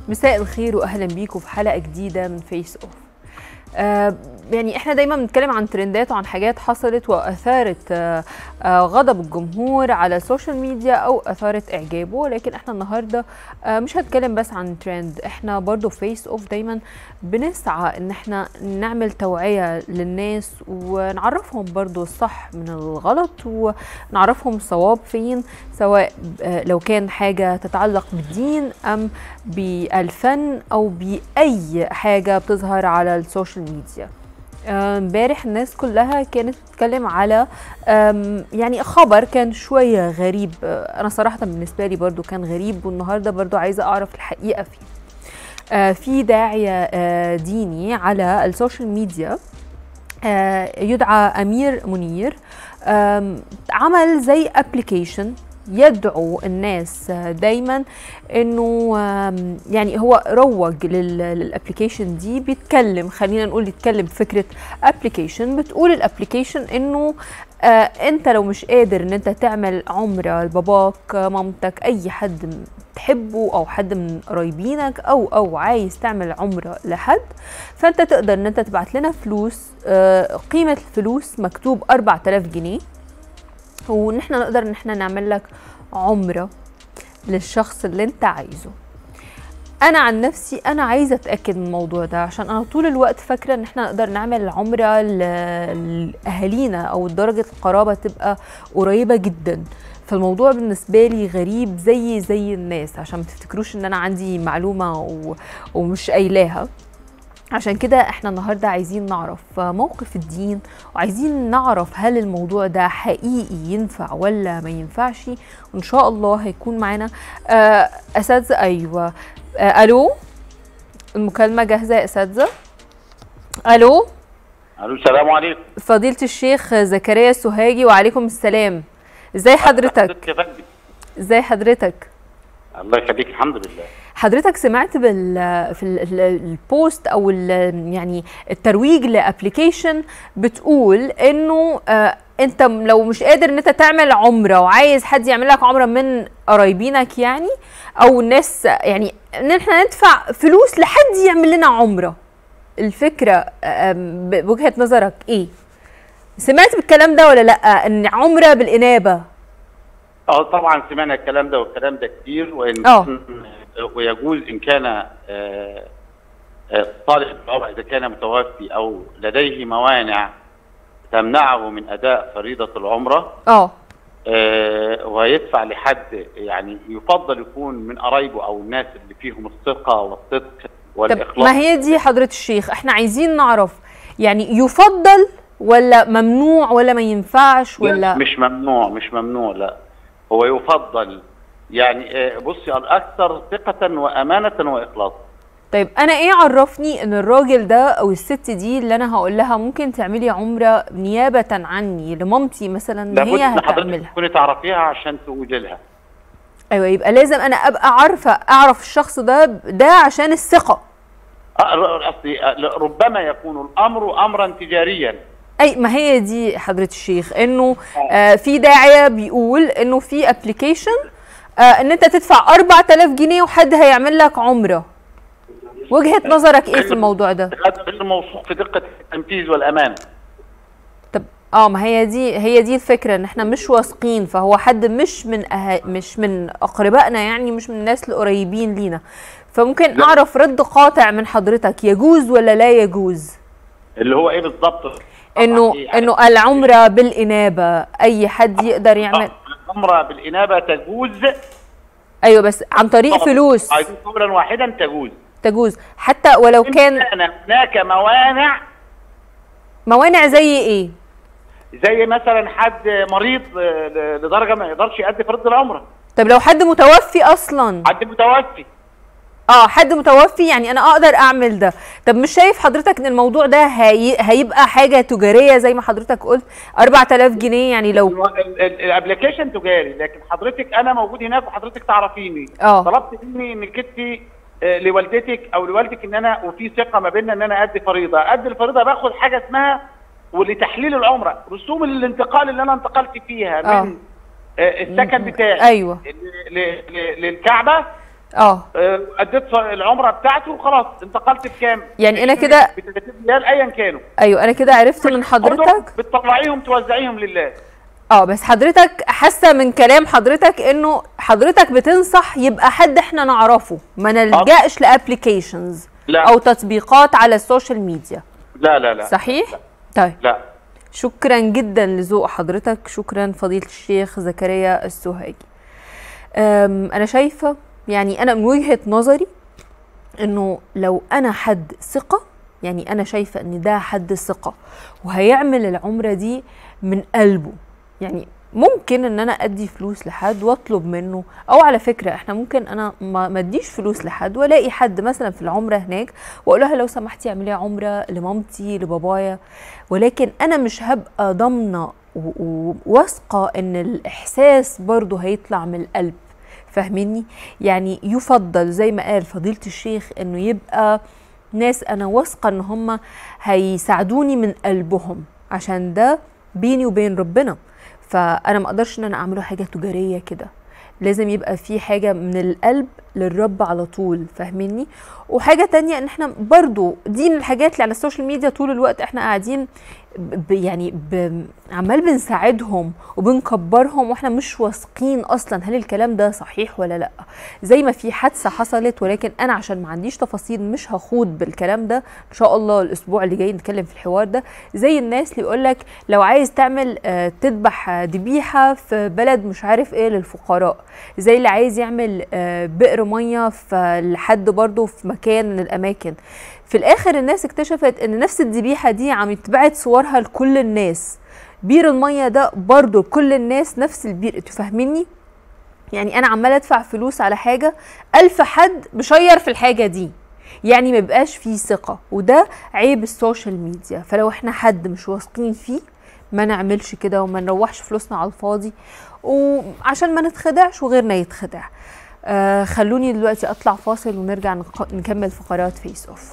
مساء الخير واهلا بيكم في حلقه جديده من فيس اوف آه يعني احنا دايما بنتكلم عن ترندات وعن حاجات حصلت واثارت آه آه غضب الجمهور على السوشيال ميديا او اثارت اعجابه لكن احنا النهارده آه مش هنتكلم بس عن ترند احنا برضو فيس اوف دايما بنسعى ان احنا نعمل توعيه للناس ونعرفهم برضو الصح من الغلط ونعرفهم الصواب فين سواء آه لو كان حاجه تتعلق بالدين ام بالفن او باي حاجه بتظهر على السوشيال ميديا امبارح الناس كلها كانت بتتكلم على يعني خبر كان شوية غريب أنا صراحة بالنسبة لي برضو كان غريب والنهاردة برضو عايزة أعرف الحقيقة فيه في داعية ديني على السوشيال ميديا يدعى أمير منير عمل زي ابلكيشن يدعو الناس دايما انه يعني هو روج للابلكيشن دي بيتكلم خلينا نقول يتكلم فكره ابلكيشن بتقول الابلكيشن انه آه انت لو مش قادر ان انت تعمل عمره لباباك مامتك اي حد تحبه او حد من قرايبينك او او عايز تعمل عمره لحد فانت تقدر ان انت تبعت لنا فلوس آه قيمه الفلوس مكتوب 4000 جنيه وان احنا نقدر ان احنا نعمل لك عمره للشخص اللي انت عايزه انا عن نفسي انا عايزه اتاكد من الموضوع ده عشان انا طول الوقت فاكره ان احنا نقدر نعمل عمره لاهالينا او درجه القرابه تبقى قريبه جدا فالموضوع بالنسبه لي غريب زي زي الناس عشان ما تفتكروش ان انا عندي معلومه و... ومش قايلاها عشان كده احنا النهارده عايزين نعرف موقف الدين وعايزين نعرف هل الموضوع ده حقيقي ينفع ولا ما ينفعش وان شاء الله هيكون معانا آه اساتذه ايوه آه الو المكالمه جاهزه يا اساتذه الو الو السلام عليكم فضيله الشيخ زكريا السوهاجي وعليكم السلام ازاي حضرتك ازاي حضرتك الله يخليك الحمد لله حضرتك سمعت بال في البوست او يعني الترويج لابلكيشن بتقول انه آه انت لو مش قادر ان انت تعمل عمره وعايز حد يعمل لك عمره من قرايبينك يعني او الناس يعني ان احنا ندفع فلوس لحد يعمل لنا عمره الفكره بوجهه نظرك ايه سمعت بالكلام ده ولا لا ان عمره بالانابه اه طبعا سمعنا الكلام ده والكلام ده كتير وان اه ويجوز ان كان طالب العمره اذا كان متوفي او لديه موانع تمنعه من اداء فريضه العمره اه ويدفع لحد يعني يفضل يكون من قرايبه او الناس اللي فيهم الثقه والصدق والاخلاص طب ما هي دي حضره الشيخ احنا عايزين نعرف يعني يفضل ولا ممنوع ولا ما ينفعش ولا مش ممنوع مش ممنوع لا هو يفضل يعني بصي الاكثر ثقه وامانه واخلاصا طيب انا ايه عرفني ان الراجل ده او الست دي اللي انا هقول لها ممكن تعملي عمره نيابه عني لمامتي مثلا ان هي هتعملها تكوني تعرفيها عشان تقولي لها ايوه يبقى لازم انا ابقى عارفه اعرف الشخص ده ده عشان الثقه قصدي ربما يكون الامر امرا تجاريا اي ما هي دي حضره الشيخ انه آه في داعيه بيقول انه في ابلكيشن آه ان انت تدفع 4000 جنيه وحد هيعمل لك عمره وجهه نظرك ايه في الموضوع ده غير موثوق في دقه التنفيذ والامان طب اه ما هي دي هي دي الفكره ان احنا مش واثقين فهو حد مش من أه... مش من اقربائنا يعني مش من الناس القريبين لينا فممكن لا. اعرف رد قاطع من حضرتك يجوز ولا لا يجوز اللي هو ايه بالظبط انه يعني انه العمره بالانابه اي حد يقدر يعمل العمره بالانابه تجوز ايوه بس عن طريق فلوس قولا واحدا تجوز تجوز حتى ولو كان هناك موانع موانع زي ايه زي مثلا حد مريض لدرجه ما يقدرش يؤدي فرض العمره طب لو حد متوفي اصلا حد متوفي اه حد متوفي يعني انا اقدر اعمل ده طب مش شايف حضرتك ان الموضوع ده هي... هيبقى حاجه تجاريه زي ما حضرتك قلت 4000 جنيه يعني لو الابلكيشن تجاري لكن حضرتك انا موجود هناك وحضرتك تعرفيني اه طلبت مني انك انت لوالدتك او لوالدك ان انا وفي ثقه ما بيننا ان انا ادي فريضه ادي الفريضه باخد حاجه اسمها ولتحليل العمره رسوم الانتقال اللي انا انتقلت فيها آه. من السكن بتاعي ايوه ل- ل- ل- للكعبه اه آه، اديت ص- العمره بتاعته وخلاص انتقلت بكام؟ يعني أنا كده- ب 30 ريال ايا كانوا ايوه انا كده عرفت من خدهم حضرتك بتطلعيهم توزعيهم لله اه بس حضرتك حاسه من كلام حضرتك انه حضرتك بتنصح يبقى حد احنا نعرفه ما نلجاش لابلكيشنز لا. او تطبيقات على السوشيال ميديا لا لا لا صحيح طيب لا شكرا جدا لذوق حضرتك شكرا فضيلة الشيخ زكريا السوهاجي أم، انا شايفة يعني انا من وجهة نظري انه لو انا حد ثقة يعني انا شايفة ان ده حد ثقة وهيعمل العمرة دي من قلبه يعني ممكن ان انا ادي فلوس لحد واطلب منه او على فكره احنا ممكن انا ما ما اديش فلوس لحد والاقي حد مثلا في العمره هناك واقول لها لو سمحتي اعملي عمره لمامتي لبابايا ولكن انا مش هبقى ضامنه و- وواثقه ان الاحساس برضو هيطلع من القلب فاهميني يعني يفضل زي ما قال فضيله الشيخ انه يبقى ناس انا واثقه ان هم هيساعدوني من قلبهم عشان ده بيني وبين ربنا فانا ما اقدرش ان انا اعمله حاجه تجاريه كده لازم يبقى في حاجه من القلب للرب على طول فاهميني وحاجه تانية ان احنا برضو دي من الحاجات اللي على السوشيال ميديا طول الوقت احنا قاعدين ب يعني ب عمال بنساعدهم وبنكبرهم واحنا مش واثقين اصلا هل الكلام ده صحيح ولا لا زي ما في حادثه حصلت ولكن انا عشان ما عنديش تفاصيل مش هخوض بالكلام ده ان شاء الله الاسبوع اللي جاي نتكلم في الحوار ده زي الناس اللي يقول لك لو عايز تعمل آه، تذبح آه، ذبيحه في بلد مش عارف ايه للفقراء زي اللي عايز يعمل آه، بئر ميه في لحد برضه في مكان من الاماكن في الاخر الناس اكتشفت ان نفس الذبيحه دي عم يتبعت صورها لكل الناس بير الميه ده برضه لكل الناس نفس البير انتوا فاهميني يعني انا عماله ادفع فلوس على حاجه الف حد مشير في الحاجه دي يعني ما يبقاش فيه ثقه وده عيب السوشيال ميديا فلو احنا حد مش واثقين فيه ما نعملش كده وما نروحش فلوسنا على الفاضي وعشان ما نتخدعش وغيرنا يتخدع آه خلوني دلوقتي اطلع فاصل ونرجع نق- نكمل فقرات فيس اوف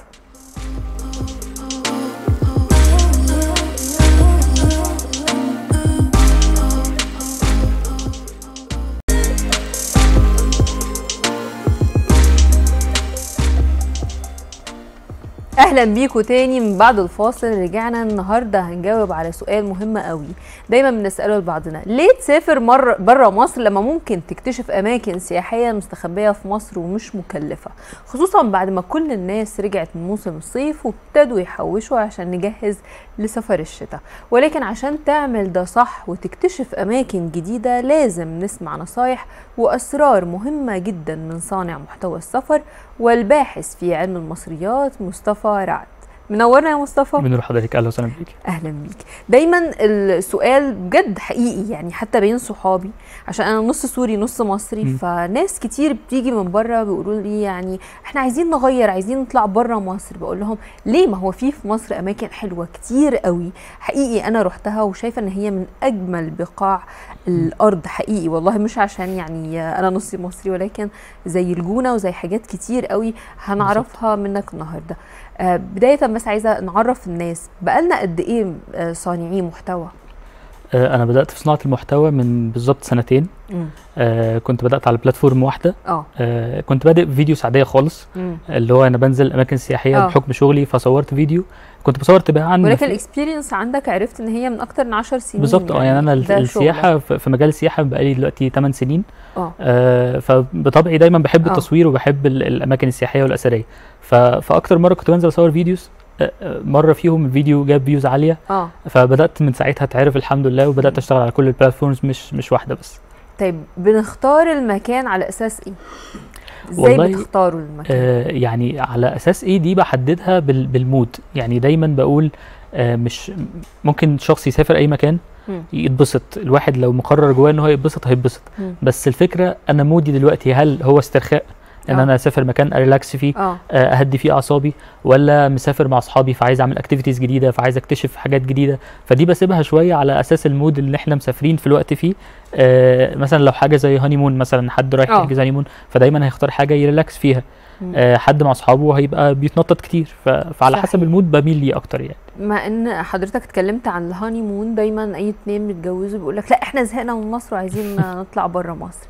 اهلا بيكم تاني من بعد الفاصل رجعنا النهارده هنجاوب على سؤال مهم قوي دايما بنساله لبعضنا ليه تسافر مره بره مصر لما ممكن تكتشف اماكن سياحيه مستخبيه في مصر ومش مكلفه خصوصا بعد ما كل الناس رجعت من موسم الصيف وابتدوا يحوشوا عشان نجهز لسفر الشتاء ولكن عشان تعمل ده صح وتكتشف اماكن جديده لازم نسمع نصايح واسرار مهمه جدا من صانع محتوى السفر والباحث في علم المصريات مصطفى رعد منورنا يا مصطفى بنور حضرتك اهلا وسهلا بيك اهلا بيك دايما السؤال بجد حقيقي يعني حتى بين صحابي عشان انا نص سوري نص مصري مم. فناس كتير بتيجي من بره بيقولوا لي يعني احنا عايزين نغير عايزين نطلع بره مصر بقول لهم ليه ما هو في في مصر اماكن حلوه كتير قوي حقيقي انا رحتها وشايفه ان هي من اجمل بقاع الارض حقيقي والله مش عشان يعني انا نصي مصري ولكن زي الجونه وزي حاجات كتير قوي هنعرفها منك النهارده آه، بداية بس عايزة نعرف الناس بقالنا قد ايه آه، صانعين محتوى آه، انا بدات في صناعه المحتوى من بالظبط سنتين مم. آه، كنت بدات على بلاتفورم واحده اه آه، كنت بادئ فيديوز عاديه خالص مم. اللي هو انا بنزل اماكن سياحيه آه. بحكم شغلي فصورت فيديو كنت بصور تباعا ولكن في- الاكسبيرينس عندك عرفت ان هي من اكتر من 10 سنين بالظبط اه يعني انا ال- ده السياحه في في مجال السياحه بقالي دلوقتي 8 سنين اه آه، فبطبعي دايما بحب آه. التصوير وبحب ال- الاماكن السياحيه والاثريه ف- فاكتر مره كنت بنزل اصور فيديوز آه، آه، مره فيهم الفيديو جاب فيوز عاليه اه فبدات من ساعتها اتعرف الحمد لله وبدات اشتغل على كل البلاتفورمز مش مش واحده بس طيب بنختار المكان على اساس ايه؟ ازاي والله، بتختاروا المكان؟ آه يعني على اساس ايه دي بحددها بال بالمود يعني دايما بقول آه مش ممكن شخص يسافر اي مكان مم. يتبسط الواحد لو مقرر جواه ان هو يتبسط هيتبسط مم. بس الفكره انا مودي دلوقتي هل هو استرخاء ان آه. انا اسافر مكان اريلاكس فيه اه آه، اهدي فيه اعصابي ولا مسافر مع اصحابي فعايز اعمل اكتيفيتيز جديده فعايز اكتشف حاجات جديده فدي بسيبها شويه على اساس المود اللي احنا مسافرين في الوقت فيه آه مثلا لو حاجه زي هاني مون مثلا حد رايح آه. يحجز هاني مون فدايما هيختار حاجه يريلاكس فيها مم. آه حد مع اصحابه هيبقى بيتنطط كتير ف... فعلى صحيح. حسب المود بميل ليه اكتر يعني مع ان حضرتك اتكلمت عن الهاني مون دايما اي اتنين بيتجوزوا بيقول لك لا احنا زهقنا من مصر وعايزين نطلع بره مصر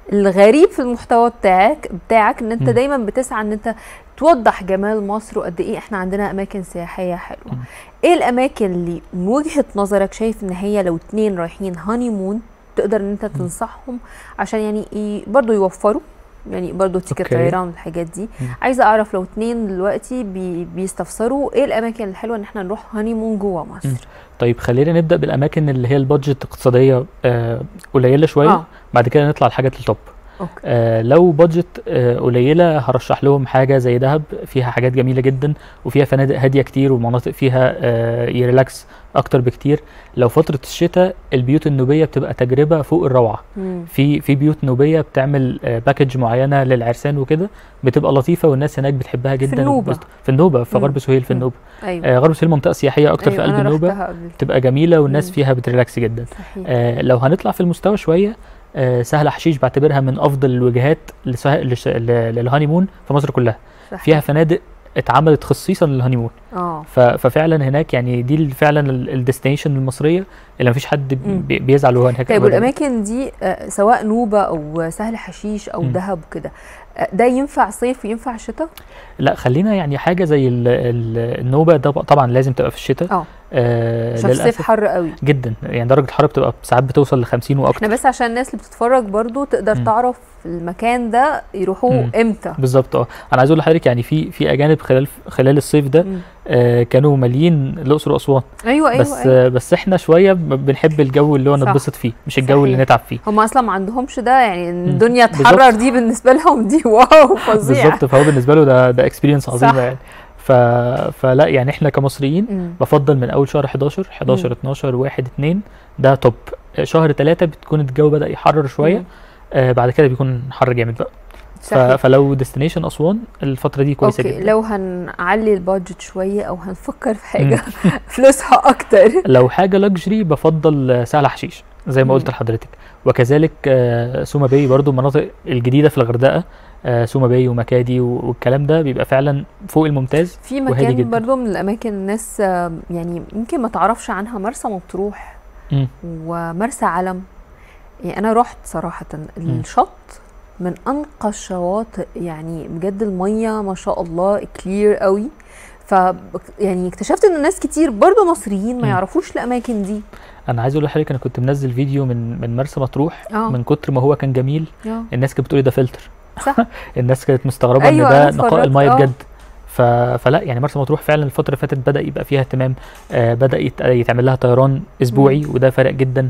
الغريب في المحتوى بتاعك بتاعك ان انت مم. دايما بتسعى ان انت توضح جمال مصر وقد ايه احنا عندنا اماكن سياحيه حلوه مم. ايه الاماكن اللي من وجهه نظرك شايف ان هي لو اتنين رايحين هاني مون تقدر ان انت تنصحهم عشان يعني ي- برضو يوفروا يعني برضو تيكت أوكي. طيران والحاجات دي مم. عايزه اعرف لو اتنين دلوقتي بي بيستفسروا ايه الاماكن الحلوه ان احنا نروح هاني مون جوه مصر مم. طيب خلينا نبدا بالاماكن اللي هي البادجت اقتصاديه آه قليله شويه اه بعد كده نطلع لحاجات التوب اوكي آه لو بادجت آه قليله هرشح لهم حاجه زي دهب فيها حاجات جميله جدا وفيها فنادق هاديه كتير ومناطق فيها آه يريلاكس اكتر بكتير لو فتره الشتاء البيوت النوبيه بتبقى تجربه فوق الروعه مم. في في بيوت نوبيه بتعمل آه باكج معينه للعرسان وكده بتبقى لطيفه والناس هناك بتحبها جدا النوبة. وبت- في النوبه في مم. غرب سهيل في مم. النوبه ايوه آه غرب سهيل منطقه سياحيه اكتر في أيوة، قلب أنا النوبه رحتها قبل بتبقى جميله والناس مم. فيها بتريلاكس جدا صحيح آه لو هنطلع في المستوى شويه آه سهل حشيش بعتبرها من افضل الوجهات لسه- لش- ل- للهانيمون في مصر كلها صحيح. فيها فنادق اتعملت خصيصا للهانيمون اه ف- ففعلا هناك يعني دي ال- فعلا الديستنيشن المصريه اللي مفيش حد مم. بي- بيزعل وهو هناك طيب أبداً. والاماكن دي آه، سواء نوبه او سهل حشيش او مم. دهب وكده آه، ده ينفع صيف وينفع شتاء لا خلينا يعني حاجه زي ال- ال- النوبه ده طبعا لازم تبقى في الشتاء اه آه عشان الصيف للاسف حر قوي جدا يعني درجه الحراره بتبقى ساعات بتوصل ل 50 واكتر احنا بس عشان الناس اللي بتتفرج برضو تقدر مم. تعرف المكان ده يروحوه مم. امتى بالظبط اه انا عايز اقول لحضرتك يعني في في اجانب خلال خلال الصيف ده مم. آه كانوا مالين الاقصر واسوان ايوه ايوه بس أيوة. آه بس احنا شويه ب- بنحب الجو اللي هو صح. نتبسط فيه مش الجو اللي صحيح. نتعب فيه هم اصلا ما عندهمش ده يعني مم. الدنيا بالظبط. تحرر دي بالنسبه لهم دي واو فظيع بالظبط فهو بالنسبه له ده ده اكسبيرينس عظيمه صح. يعني ف فلا يعني احنا كمصريين مم. بفضل من اول شهر 11 11 مم. 12 1 2 ده توب آه، شهر 3 بتكون الجو بدا يحرر شويه مم. آه بعد كده بيكون حر جامد بقى ف... صحيح. فلو ديستنيشن اسوان الفتره دي كويسه اوكي جدا لو هنعلي البادجت شويه او هنفكر في حاجه فلوسها اكتر لو حاجه لكجري بفضل آه، سهل حشيش زي ما مم. قلت لحضرتك وكذلك آه، سوما باي برضو المناطق الجديده في الغردقه آه، سوما باي ومكادي و- والكلام ده بيبقى فعلا فوق الممتاز في وهادي مكان جدا. برضو من الاماكن الناس آه، يعني يمكن ما تعرفش عنها مرسى مطروح مم. ومرسى علم يعني انا رحت صراحه الشط من انقى الشواطئ يعني بجد الميه ما شاء الله كلير قوي ف يعني اكتشفت ان ناس كتير برضو مصريين ما مم. يعرفوش الاماكن دي انا عايز اقول لحضرتك انا كنت منزل فيديو من من مرسى مطروح اه من كتر ما هو كان جميل آه. الناس كانت بتقولي ده فلتر صح الناس كانت مستغربه أيوة، ان أنا ده نقاء اتفرجت، المايه آه. بجد ف... فلا يعني مرسى مطروح فعلا الفتره اللي فاتت بدا يبقى فيها اهتمام آه بدا يت... يتعمل لها طيران اسبوعي وده فرق جدا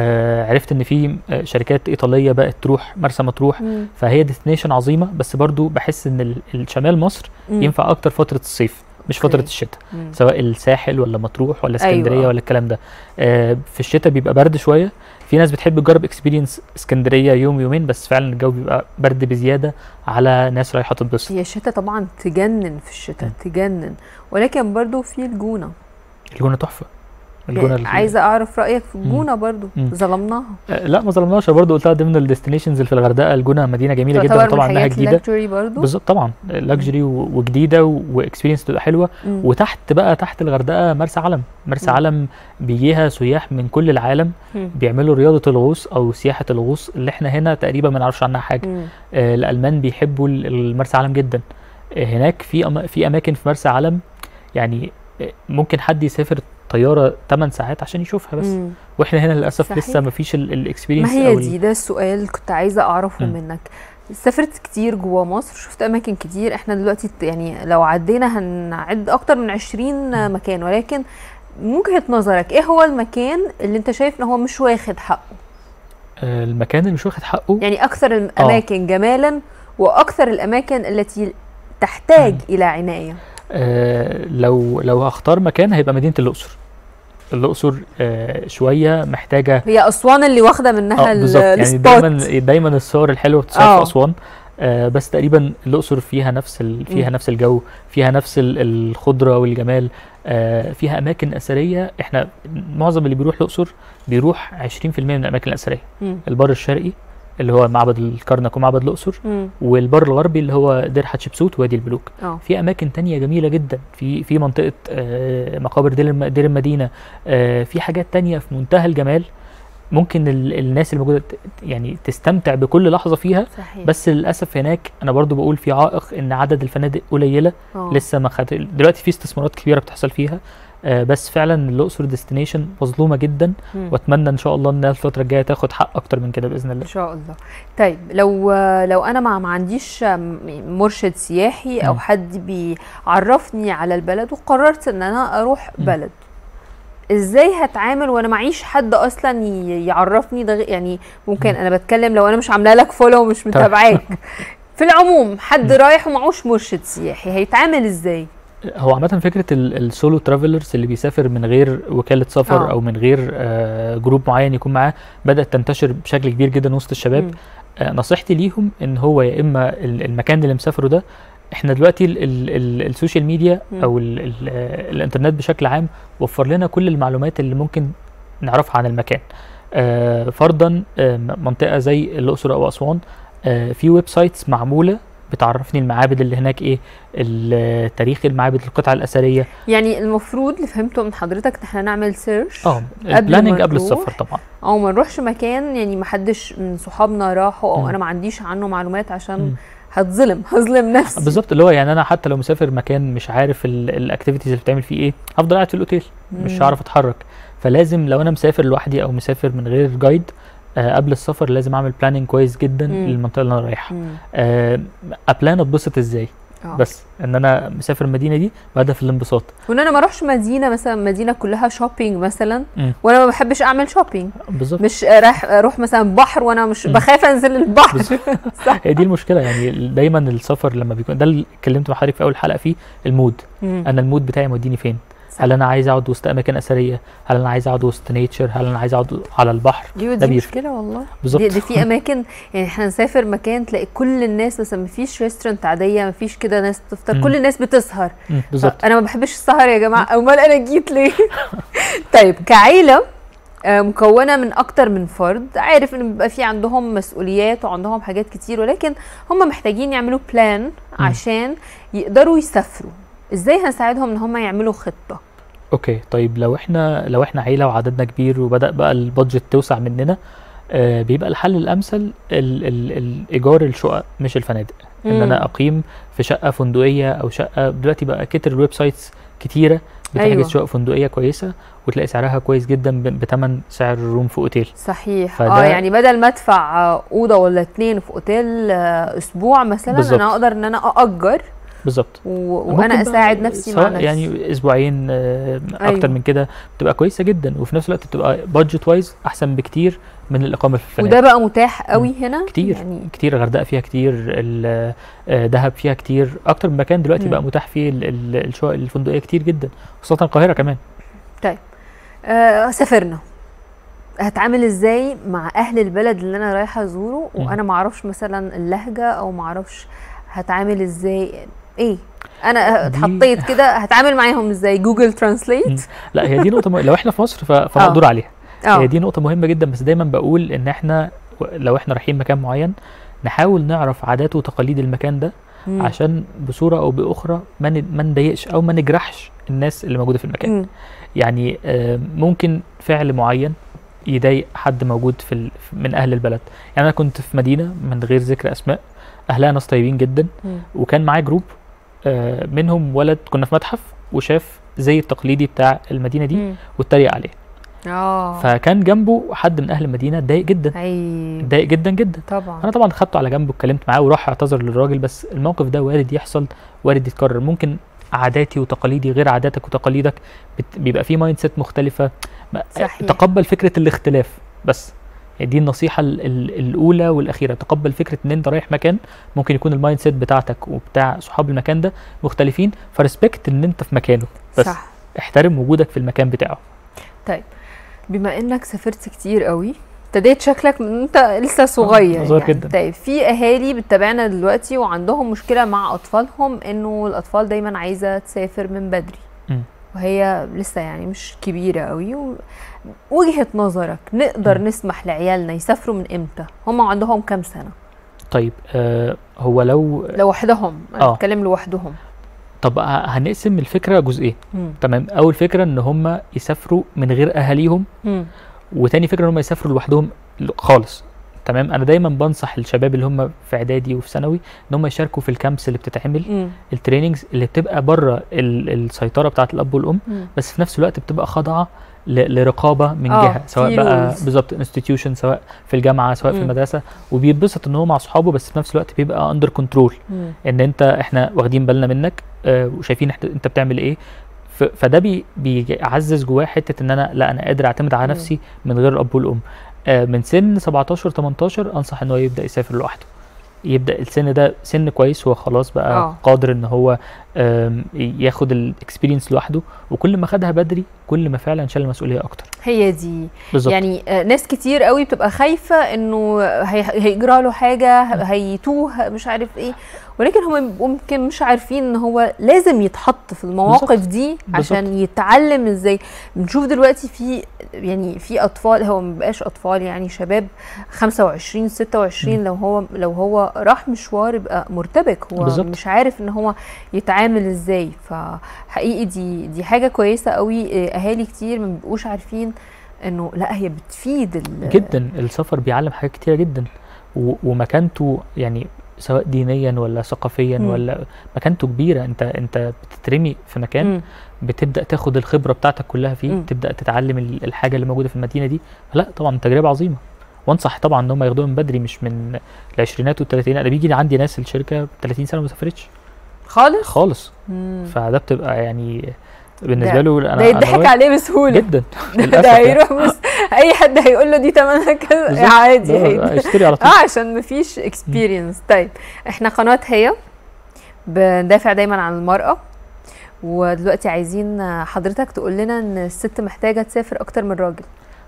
آه عرفت ان في آه، شركات ايطاليه بقت تروح مرسى مطروح مم. فهي ديستنيشن عظيمه بس برضو بحس ان ال- الشمال مصر مم. ينفع اكتر فتره الصيف مش أوكي. فتره الشتاء مم. سواء الساحل ولا مطروح ولا أيوة. اسكندريه ولا الكلام ده آه في الشتاء بيبقى برد شويه في ناس بتحب تجرب اكسبيرينس اسكندريه يوم يومين بس فعلا الجو بيبقى برد بزياده على ناس رايحه تتبسط هي الشتاء طبعا تجنن في الشتاء مم. تجنن ولكن برضو في الجونه الجونه تحفه الجونه ال- عايزه اعرف رايك في الجونه برضو مم. ظلمناها آه لا ما ظلمناش برضه قلتها ضمن الديستنيشنز اللي في الغردقه الجونه مدينه جميله جدا تعتبر وطبعا من انها الحاجات جديده اللكجري برضو بالظبط طبعا لاكجري وجديده واكسبيرينس تبقى حلوه مم. وتحت بقى تحت الغردقه مرسى علم مرسى مم. علم بيجيها سياح من كل العالم مم. بيعملوا رياضه الغوص او سياحه الغوص اللي احنا هنا تقريبا ما نعرفش عنها حاجه مم. آه الالمان بيحبوا ال- المرسى علم جدا آه هناك في أما في اماكن في مرسى علم يعني آه، ممكن حد يسافر طياره 8 ساعات عشان يشوفها بس مم. واحنا هنا للاسف صحيح. لسه ما فيش الاكسبيرينس ما هي دي ده السؤال اللي كنت عايزه اعرفه مم. منك سافرت كتير جوه مصر شفت اماكن كتير احنا دلوقتي ت- يعني لو عدينا هنعد اكتر من 20 مكان ولكن من وجهه نظرك ايه هو المكان اللي انت شايف ان هو مش واخد حقه آه المكان اللي مش واخد حقه يعني اكثر الاماكن جمالا واكثر الاماكن التي تحتاج مم. الى عنايه آه لو لو هختار مكان هيبقى مدينه الاقصر الاقصر آه شويه محتاجه هي اسوان اللي واخده منها اه ال- بالظبط يعني السبوت دايما دايما الصور الحلوه بتصور اه. في اسوان آه بس تقريبا الاقصر فيها نفس ال... فيها مم. نفس الجو فيها نفس ال- الخضره والجمال آه فيها اماكن اثريه احنا معظم اللي بيروح الاقصر بيروح 20% من الاماكن الاثريه مم. البر الشرقي اللي هو معبد الكرنك ومعبد الاقصر مم. والبر الغربي اللي هو دير حتشبسوت ووادي الملوك اه في اماكن تانية جميله جدا في في منطقه آه، مقابر دير الم- دير المدينه آه، في حاجات تانية في منتهى الجمال ممكن ال- الناس اللي موجوده ت- يعني تستمتع بكل لحظه فيها صحيح بس للاسف هناك انا برضو بقول في عائق ان عدد الفنادق قليله آه. لسه ما خد دلوقتي في استثمارات كبيره بتحصل فيها آه، بس فعلا الاقصر ديستنيشن مظلومه جدا مم. واتمنى ان شاء الله ان الفتره الجايه تاخد حق اكتر من كده باذن ان الله شاء الله طيب لو لو انا ما ما عنديش مرشد سياحي او مم. حد بيعرفني على البلد وقررت ان انا اروح مم. بلد ازاي هتعامل وانا معيش حد اصلا ي- يعرفني ده غ- يعني ممكن انا بتكلم لو انا مش عامله لك فولو ومش متابعاك في العموم حد رايح ومعوش مرشد سياحي هيتعامل ازاي هو عامة فكرة ال- السولو ترافلرز اللي بيسافر من غير وكالة سفر آه. أو من غير آه، جروب معين يكون معاه بدأت تنتشر بشكل كبير جدا وسط الشباب مم. آه، نصيحتي ليهم إن هو يا إما ال- المكان اللي مسافره ده احنا دلوقتي ال ال ال السوشيال ميديا مم. او ال ال الانترنت بشكل عام وفر لنا كل المعلومات اللي ممكن نعرفها عن المكان آه فرضا آه م- منطقه زي الاقصر او اسوان آه في ويب سايتس معموله بتعرفني المعابد اللي هناك ايه ال- تاريخ المعابد القطع الاثريه يعني المفروض اللي فهمته من حضرتك ان احنا نعمل سيرش اه البلاننج ما قبل نروح. السفر طبعا او ما نروحش مكان يعني ما حدش من صحابنا راحوا او مم. انا ما عنديش عنه معلومات عشان مم. هتظلم هظلم نفسي بالظبط اللي هو يعني انا حتى لو مسافر مكان مش عارف الاكتيفيتيز اللي بتعمل فيه ايه هفضل قاعد في الاوتيل مش مم. هعرف اتحرك فلازم لو انا مسافر لوحدي او مسافر من غير جايد آه قبل السفر لازم اعمل بلاننج كويس جدا مم. للمنطقه اللي انا رايحها مم. آه ابلان اتبسط ازاي آه. بس ان انا مسافر المدينه دي بهدف الانبساط وان انا ما اروحش مدينه مثلا مدينه كلها شوبينج مثلا مم. وانا ما بحبش اعمل شوبينج بالظبط مش رايح اروح مثلا بحر وانا مش مم. بخاف انزل البحر صح هي دي المشكله يعني دايما السفر لما بيكون ده اللي اتكلمت مع حضرتك في اول حلقه فيه المود مم. انا المود بتاعي موديني فين صح. هل انا عايز اقعد وسط اماكن اثريه هل انا عايز اقعد وسط نيتشر هل انا عايز اقعد على البحر ايوه ده دي بيفرق. مشكله والله بالظبط دي, دي في اماكن يعني احنا نسافر مكان تلاقي كل الناس مثلا مفيش ريستورانت عاديه مفيش كده ناس بتفطر مم. كل الناس بتسهر مم، بالظبط انا ما بحبش السهر يا جماعه امال انا جيت ليه طيب كعيله آه، مكونه من اكتر من فرد عارف ان بيبقى في عندهم مسؤوليات وعندهم حاجات كتير ولكن هم محتاجين يعملوا بلان عشان يقدروا يسافروا ازاي هنساعدهم ان هم يعملوا خطه اوكي طيب لو احنا لو احنا عيله وعددنا كبير وبدا بقى البادجت توسع مننا آه بيبقى الحل الامثل ال ال الايجار الشقق مش الفنادق ان مم. انا اقيم في شقه فندقيه او شقه دلوقتي بقى كتر الويب سايتس كتيره بتحجز أيوة. شقق فندقيه كويسه وتلاقي سعرها كويس جدا ب- بتمن سعر الروم في اوتيل صحيح فده- اه يعني بدل ما ادفع آه، اوضه ولا اتنين في اوتيل آه، اسبوع مثلا بالظبط. انا اقدر ان انا ااجر بالظبط و... ممكن وانا بقى اساعد نفسي مع سواء نفسي يعني اسبوعين آه، اكتر أيوة. من كده بتبقى كويسه جدا وفي نفس الوقت بتبقى بادجت وايز احسن بكتير من الاقامه في الفنادق وده بقى متاح قوي هنا كتير يعني كتير الغردقه فيها كتير ال- آه، دهب فيها كتير اكتر من مكان دلوقتي مم. بقى متاح فيه ال- ال- الشقق الفندقيه كتير جدا خاصه القاهره كمان آه سافرنا هتعامل ازاي مع اهل البلد اللي انا رايحه ازوره مم. وانا ما اعرفش مثلا اللهجه او ما اعرفش هتعامل ازاي ايه انا دي- اتحطيت كده هتعامل معاهم ازاي جوجل مم. ترانسليت لا هي دي نقطه م... لو احنا في مصر ف... فمقدور عليها هي دي نقطه مهمه جدا بس دايما بقول ان احنا و- لو احنا رايحين مكان معين نحاول نعرف عادات وتقاليد المكان ده مم. عشان بصوره او باخرى ما ن- ما نضايقش او ما نجرحش الناس اللي موجوده في المكان مم. يعني آه، ممكن فعل معين يضايق حد موجود في ال... من اهل البلد يعني انا كنت في مدينه من غير ذكر اسماء اهلها ناس طيبين جدا مم. وكان معايا جروب آه، منهم ولد كنا في متحف وشاف زي التقليدي بتاع المدينه دي مم. واتريق عليه اه فكان جنبه حد من اهل المدينه اتضايق جدا عيب اتضايق جدا جدا طبعا انا طبعا خدته على جنب واتكلمت معاه وراح اعتذر للراجل بس الموقف ده وارد يحصل وارد يتكرر ممكن عاداتي وتقاليدي غير عاداتك وتقاليدك بت- بيبقى في مايند سيت مختلفه ما- صحيح. تقبل فكره الاختلاف بس يعني دي النصيحه ال- ال- الاولى والاخيره تقبل فكره ان انت رايح مكان ممكن يكون المايند سيت بتاعتك وبتاع صحاب المكان ده مختلفين فريسبكت ان انت في مكانه بس صح احترم وجودك في المكان بتاعه بما انك سافرت كتير قوي ابتديت شكلك من انت لسه صغير صغير يعني جدا. طيب في اهالي بتتابعنا دلوقتي وعندهم مشكله مع اطفالهم انه الاطفال دايما عايزه تسافر من بدري مم. وهي لسه يعني مش كبيره قوي و... وجهه نظرك نقدر مم. نسمح لعيالنا يسافروا من امتى هم عندهم كام سنه طيب آه هو لو لوحدهم انا آه. بتكلم لوحدهم طب ه- هنقسم الفكره جزئين مم. تمام اول فكره ان هم يسافروا من غير اهاليهم مم. وتاني فكره ان هم يسافروا لوحدهم ل- خالص تمام انا دايما بنصح الشباب اللي هم في اعدادي وفي ثانوي ان هم يشاركوا في الكامبس اللي بتتعمل مم. التريننجز اللي بتبقى بره ال- السيطره بتاعه الاب والام مم. بس في نفس الوقت بتبقى خاضعه ل- لرقابه من آه، جهه سواء في بقى rules. بالظبط انستتيوشن سواء في الجامعه سواء في مم. المدرسه وبيتبسط ان هو مع اصحابه بس في نفس الوقت بيبقى اندر كنترول مم. ان انت احنا واخدين بالنا منك آه، وشايفين إحنا- انت بتعمل ايه ف- فده بي بيعزز جواه حته ان انا لا انا قادر اعتمد على مم. نفسي من غير الاب والام آه، من سن 17 18 انصح ان هو يبدا يسافر لوحده يبدا السن ده سن كويس هو خلاص بقى آه. قادر ان هو آم، ياخد الاكسبيرينس لوحده وكل ما خدها بدري كل ما فعلا شال المسؤوليه اكتر هي دي بالظبط يعني آه، ناس كتير قوي بتبقى خايفه انه هي- هيجرى له حاجه ه- هيتوه مش عارف ايه ولكن هم ممكن مش عارفين ان هو لازم يتحط في المواقف بالظبط. دي بالظبط. عشان يتعلم ازاي بنشوف دلوقتي في يعني في اطفال هو ما بقاش اطفال يعني شباب 25 26 لو هو لو هو راح مشوار يبقى مرتبك هو بالظبط. مش عارف ان هو يتعامل ازاي فحقيقي دي دي حاجه كويسه قوي آه، اهالي كتير ما بيبقوش عارفين انه لا هي بتفيد ال- جدا السفر بيعلم حاجات كتيره جدا و- ومكانته يعني سواء دينيا ولا ثقافيا مم. ولا مكانته كبيره انت انت بتترمي في مكان مم. بتبدا تاخد الخبره بتاعتك كلها فيه مم. تبدا تتعلم ال- الحاجه اللي موجوده في المدينه دي لا طبعا تجربه عظيمه وانصح طبعا ان هم ياخدوها من بدري مش من العشرينات والثلاثينات انا بيجي عندي ناس الشركه 30 سنه ما سافرتش خالص خالص مم. فده بتبقى يعني بالنسبه ده- له انا ده يضحك أنا عليه بسهوله جدا ده, للأسف ده يعني. هيروح بص اي حد هيقول له دي تمنها كذا بالظبط. عادي لا، هيد- اشتري على طول اه عشان مفيش اكسبيرينس طيب احنا قناه هي بندافع دايما عن المراه ودلوقتي عايزين حضرتك تقول لنا ان الست محتاجه تسافر اكتر من الراجل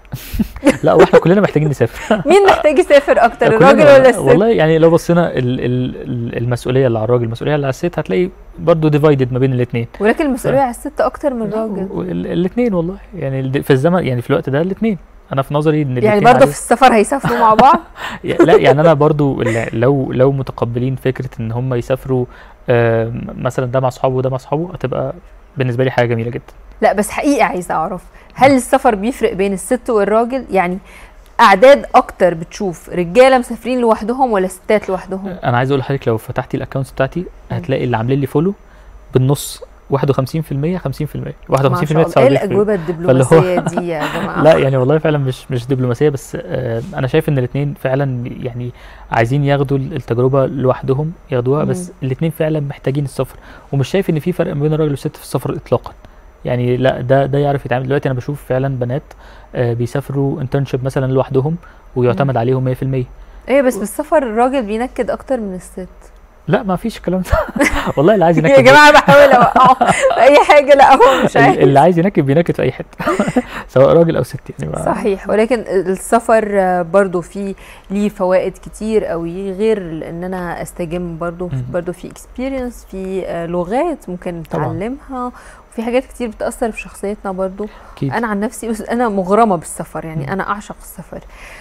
لا واحنا كلنا محتاجين نسافر مين محتاج يسافر اكتر كلنا- الراجل ولا الست والله يعني لو بصينا ال ال ال المسؤوليه اللي على الراجل المسؤوليه اللي على الست هتلاقي برضو ديفايدد ما بين الاثنين ولكن المسؤوليه على الست اكتر من الراجل الاثنين والله يعني ال- في الزمن يعني في الوقت ده الاثنين انا في نظري ان يعني الاتنين برضه عليه- في السفر هيسافروا مع بعض يا- لا يعني انا برضو ال- لو لو متقبلين فكره ان هم يسافروا آم، مثلا ده مع اصحابه وده مع اصحابه هتبقى بالنسبه لي حاجه جميله جدا لا بس حقيقي عايزه اعرف هل السفر بيفرق بين الست والراجل يعني اعداد اكتر بتشوف رجاله مسافرين لوحدهم ولا ستات لوحدهم انا عايز اقول لحضرتك لو فتحتي الاكونتس بتاعتي هتلاقي اللي عاملين لي فولو بالنص 51% 50% 51% ما شاء الله 49% ايه الاجوبه الدبلوماسيه دي يا جماعه لا يعني والله فعلا مش مش دبلوماسيه بس آه انا شايف ان الاثنين فعلا يعني عايزين ياخدوا التجربه لوحدهم ياخدوها بس مم. الاثنين فعلا محتاجين السفر ومش شايف ان في فرق ما بين الراجل والست في السفر اطلاقا يعني لا ده ده يعرف يتعامل دلوقتي انا بشوف فعلا بنات آه بيسافروا انترنشيب مثلا لوحدهم ويعتمد عليهم 100% ايه بس بالسفر الراجل بينكد اكتر من الست لا ما فيش الكلام ده والله اللي عايز ينكد يا جماعه بحاول اوقعه في اي حاجه لا هو مش ال- عايز اللي عايز ينكد بينكد في اي حته سواء راجل او ست يعني ما- صحيح ولكن السفر آه، برضو فيه ليه فوائد كتير قوي غير ان انا استجم برضو مم. برضو في اكسبيرينس في آه، لغات ممكن طبعاً. نتعلمها وفي حاجات كتير بتأثر في شخصيتنا برضو اكيد انا عن نفسي بس انا مغرمه بالسفر يعني انا اعشق السفر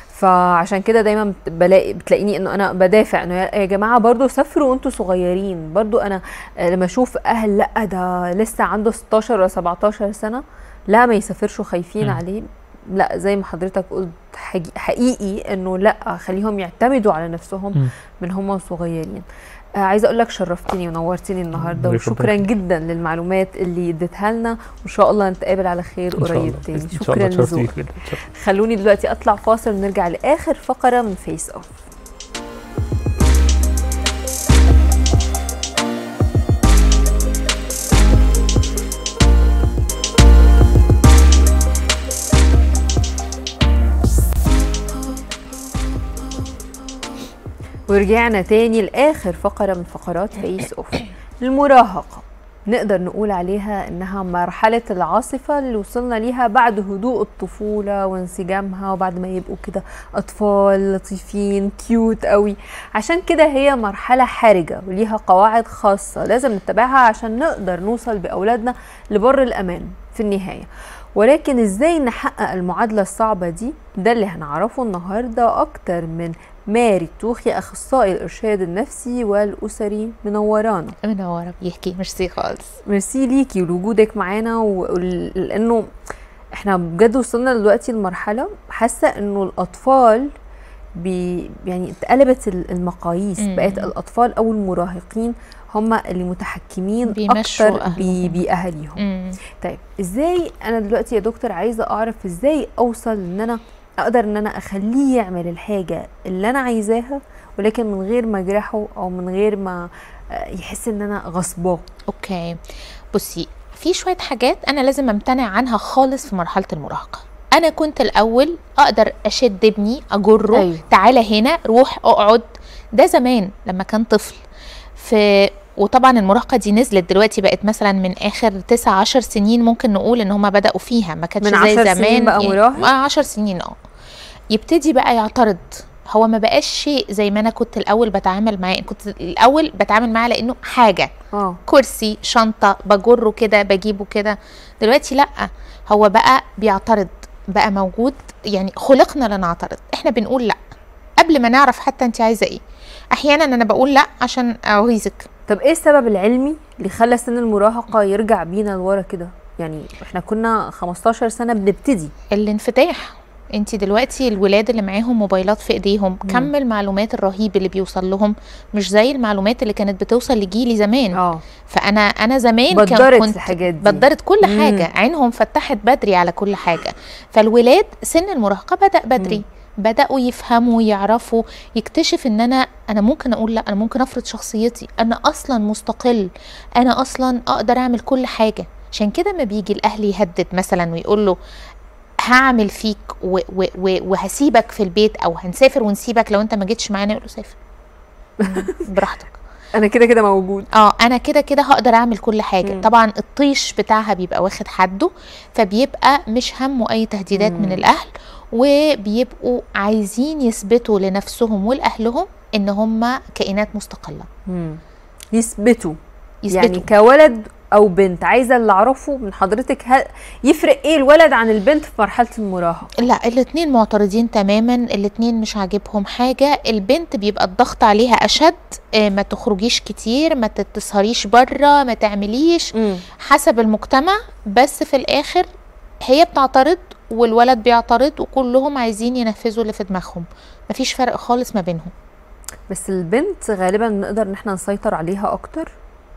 فعشان كده دايما بت- بلاقي بتلاقيني انه انا بدافع انه يا يا جماعه برضو سافروا وانتوا صغيرين برضو انا آه، لما اشوف اهل لا ده لسه عنده 16 ولا 17 سنه لا ما يسافرش خايفين مم. عليه لا زي ما حضرتك قلت حقي- حقيقي انه لا خليهم يعتمدوا على نفسهم مم. من هم صغيرين آه عايزه اقول لك شرفتني ونورتني النهارده ربنا وشكرا يخليك. جدا جدا للمعلومات اللي اديتها لنا وان شاء الله نتقابل على خير ان شاء قريب الله تاني ان شاء شكرا الله اتشرفت لذوقك بيك جدا إن شاء الله. خلوني دلوقتي اطلع فاصل ونرجع لاخر فقره من فيس اوف ورجعنا تاني لاخر فقره من فقرات فيس اوف المراهقه نقدر نقول عليها انها مرحله العاصفه اللي وصلنا ليها بعد هدوء الطفوله وانسجامها وبعد ما يبقوا كده اطفال لطيفين كيوت قوي عشان كده هي مرحله حرجه وليها قواعد خاصه لازم نتبعها عشان نقدر نوصل باولادنا لبر الامان في النهايه ولكن ازاي نحقق المعادله الصعبه دي ده اللي هنعرفه النهارده اكتر من ماري توخي اخصائي الارشاد النفسي والاسري منورانا منورة بيحكي ميرسي خالص ميرسي ليكي ولوجودك معانا ولانه احنا بجد وصلنا دلوقتي لمرحله حاسه انه الاطفال بي يعني اتقلبت ال- المقاييس مم. بقت الاطفال او المراهقين هم اللي متحكمين بيمشوا اكتر بي أهلهم. باهاليهم مم. طيب ازاي انا دلوقتي يا دكتور عايزه اعرف ازاي اوصل ان انا اقدر ان انا اخليه يعمل الحاجه اللي انا عايزاها ولكن من غير ما اجرحه او من غير ما آه، يحس ان انا غصباه اوكي بصي في شويه حاجات انا لازم امتنع عنها خالص في مرحله المراهقه انا كنت الاول اقدر اشد ابني اجره أيوة. أيوه. تعالى هنا روح اقعد ده زمان لما كان طفل في وطبعا المراهقه دي نزلت دلوقتي بقت مثلا من اخر 9 10 سنين ممكن نقول ان هم بداوا فيها ما كانتش من زي 10 زمان سنين بقى مراهق؟ اه 10 سنين اه يبتدي بقى يعترض هو ما بقاش شيء زي ما انا كنت الاول بتعامل معاه كنت الاول بتعامل معاه لانه حاجه اه كرسي شنطه بجره كده بجيبه كده دلوقتي لا هو بقى بيعترض بقى موجود يعني خلقنا لنعترض احنا بنقول لا قبل ما نعرف حتى انت عايزه ايه احيانا انا بقول لا عشان اغيظك طب ايه السبب العلمي اللي خلى سن المراهقه يرجع بينا لورا كده يعني احنا كنا 15 سنه بنبتدي الانفتاح انت دلوقتي الولاد اللي معاهم موبايلات في ايديهم كم المعلومات الرهيب اللي بيوصل لهم مش زي المعلومات اللي كانت بتوصل لجيلي زمان اه فانا انا زمان كان بدرت كنت الحاجات دي. بدرت كل مم. حاجه عينهم فتحت بدري على كل حاجه فالولاد سن المراهقه بدا بدري بداوا يفهموا ويعرفوا يكتشف ان انا انا ممكن اقول لا انا ممكن افرض شخصيتي انا اصلا مستقل انا اصلا اقدر اعمل كل حاجه عشان كده ما بيجي الاهل يهدد مثلا ويقول له هعمل فيك و و و وهسيبك في البيت او هنسافر ونسيبك لو انت ما جيتش معانا يقول له سافر براحتك انا كده كده موجود اه انا كده كده هقدر اعمل كل حاجه مم. طبعا الطيش بتاعها بيبقى واخد حده فبيبقى مش همه اي تهديدات مم. من الاهل وبيبقوا عايزين يثبتوا لنفسهم ولاهلهم ان هم كائنات مستقله مم. يثبتوا يثبتوا يعني كولد او بنت عايزه اللي اعرفه من حضرتك هل يفرق ايه الولد عن البنت في مرحله المراهقه لا الاتنين معترضين تماما الاتنين مش عاجبهم حاجة البنت بيبقى الضغط عليها أشد آه، ما تخرجيش كتير ما تتسهريش بره ما تعمليش حسب المجتمع بس في الآخر هي بتعترض والولد بيعترض وكلهم عايزين ينفذوا اللي في دماغهم مفيش فرق خالص ما بينهم بس البنت غالبا نقدر ان احنا نسيطر عليها اكتر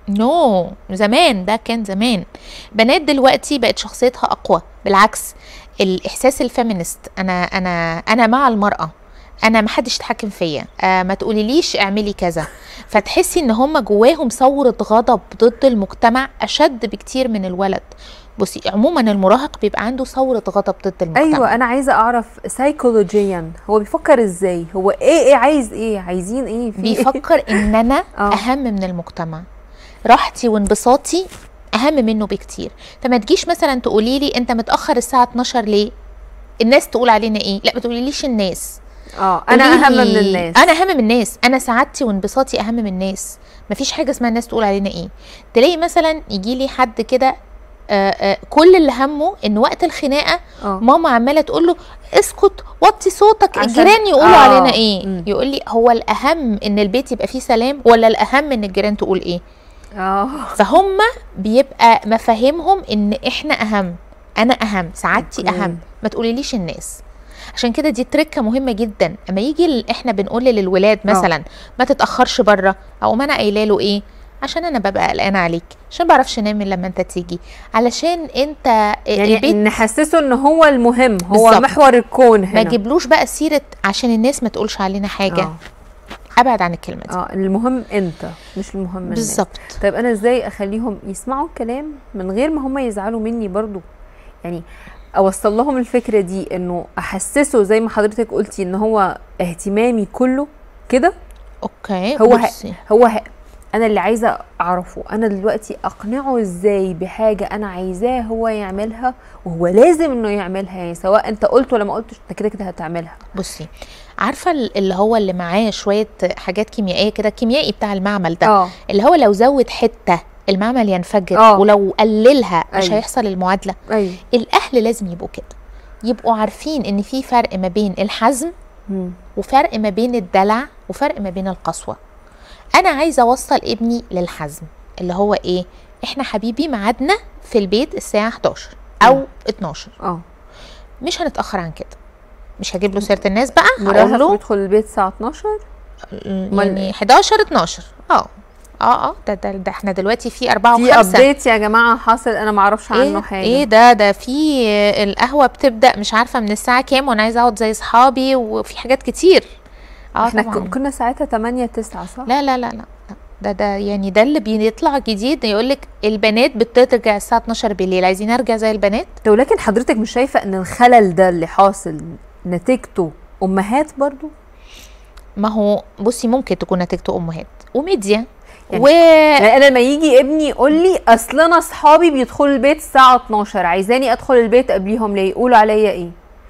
نو no. زمان ده كان زمان بنات دلوقتي بقت شخصيتها اقوى بالعكس الاحساس الفيمينست انا انا انا مع المراه انا ما حدش يتحكم فيا آه ما تقوليليش اعملي كذا فتحسي ان هم جواهم ثوره غضب ضد المجتمع اشد بكتير من الولد بصي عموما المراهق بيبقى عنده ثوره غضب ضد المجتمع ايوه انا عايزه اعرف سايكولوجيا هو بيفكر ازاي هو ايه ايه عايز ايه عايزين ايه في إيه؟ بيفكر ان انا آه. اهم من المجتمع راحتي وانبساطي اهم منه بكتير فما تجيش مثلا تقولي لي انت متاخر الساعه 12 ليه الناس تقول علينا ايه لا ما تقوليليش الناس اه انا اهم من قوليلي الناس انا اهم من الناس انا سعادتي وانبساطي اهم من الناس مفيش حاجه اسمها الناس تقول علينا ايه تلاقي مثلا يجي لي حد كده آه، آه، كل اللي همه ان وقت الخناقه اه ماما عماله تقول له اسكت وطي صوتك عشان- الجيران يقولوا آه. علينا ايه مم. يقول لي هو الاهم ان البيت يبقى فيه سلام ولا الاهم ان الجيران تقول ايه اه فهم بيبقى مفاهيمهم ان احنا اهم انا اهم سعادتي أوكي. اهم ما تقوليليش الناس عشان كده دي تركه مهمه جدا اما يجي ال- احنا بنقول للولاد مثلا ما تتاخرش بره او ما انا قايله له ايه عشان انا ببقى قلقانه عليك عشان بعرفش انام إلا لما انت تيجي علشان انت يعني البيت نحسسه ان هو المهم هو بالظبط. محور الكون ما هنا جيبلوش بقى سيره عشان الناس ما تقولش علينا حاجه اه ابعد عن الكلمه دي اه المهم انت مش المهم الناس بالظبط طيب انا ازاي اخليهم يسمعوا الكلام من غير ما هم يزعلوا مني برضو يعني اوصل لهم الفكره دي انه احسسه زي ما حضرتك قلتي ان هو اهتمامي كله كده اوكي هو ه- بصي. هو ه... انا اللي عايزه اعرفه انا دلوقتي اقنعه ازاي بحاجه انا عايزاه هو يعملها وهو لازم انه يعملها يعني سواء انت قلت ولا ما قلتش انت كده كده هتعملها بصي عارفه ال- اللي هو اللي معاه شويه حاجات كيميائيه كده الكيميائي بتاع المعمل ده اه اللي هو لو زود حته المعمل ينفجر آه. ولو قللها مش أيوة. هيحصل المعادله ايوه الاهل لازم يبقوا كده يبقوا عارفين ان في فرق ما بين الحزم مم. وفرق ما بين الدلع وفرق ما بين القسوه انا عايزه اوصل ابني للحزم اللي هو ايه احنا حبيبي ميعادنا في البيت الساعه 11 او 12 اه مش هنتاخر عن كده مش هجيب له سيره الناس بقى هقول مراهق له بيدخل البيت الساعه 12 يعني 11 12 اه اه اه ده, ده, ده احنا دلوقتي في 4 في و5 ابديت يا جماعه حاصل انا ما اعرفش عنه ايه حاجه ايه ده ده في القهوه بتبدا مش عارفه من الساعه كام وانا عايزه اقعد زي اصحابي وفي حاجات كتير اه احنا طبعا ك- كنا ساعتها 8 9 صح لا لا لا لا لا. ده ده يعني ده اللي بيطلع جديد يقول لك البنات بترجع الساعه 12 بالليل عايزين ارجع زي البنات طب ولكن حضرتك مش شايفه ان الخلل ده اللي حاصل نتيجته امهات برضو ما هو بصي ممكن تكون نتيجته امهات وميديا يعني و يعني انا لما يجي ابني يقول لي اصل انا اصحابي بيدخلوا البيت الساعه 12 عايزاني ادخل البيت قبليهم ليه يقولوا عليا ايه